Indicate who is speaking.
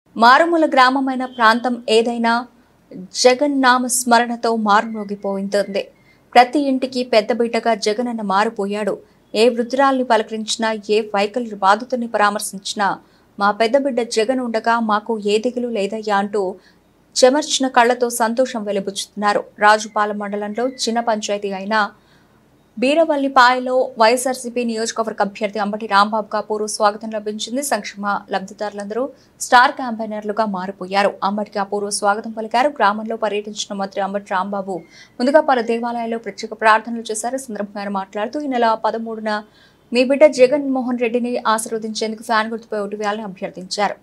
Speaker 1: మారుమూల గ్రామమైన ప్రాంతం ఏదైనా జగన్నామ స్మరణతో మారుమోగిపోయింది ప్రతి ఇంటికి పెద్ద బిడ్డగా జగనన్న మారిపోయాడు ఏ వృద్ధురాల్ని పలకరించినా ఏ వైకల్య బాధితుల్ని పరామర్శించినా మా పెద్ద బిడ్డ జగన్ ఉండగా మాకు ఏ దిగులు లేదయ్యా అంటూ చెమర్చిన కళ్లతో సంతోషం వెలిబుచ్చుతున్నారు రాజుపాలెం మండలంలో చిన్న పంచాయతీ అయిన బీరవల్లిపాయలో వైఎస్ఆర్సీపీ నియోజకవర్గ అభ్యర్థి అంబటి రాంబాబుకు అపూర్వ స్వాగతం లభించింది సంక్షేమ లబ్ధిదారులందరూ స్టార్ క్యాంపెయినర్లుగా మారిపోయారు అంబటికి అపూర్వ స్వాగతం పలికారు గ్రామంలో పర్యటించిన మంత్రి అంబటి రాంబాబు ముందుగా పలు దేవాలయాల్లో ప్రత్యేక ప్రార్థనలు చేశారు ఈ సందర్భంగా ఆయన మాట్లాడుతూ ఈ నెల పదమూడున మీ బిడ్డ జగన్ మోహన్ రెడ్డిని ఆశీర్వదించేందుకు ఫ్యాన్ గుర్తుపై ఓటు వేయాలని అభ్యర్థించారు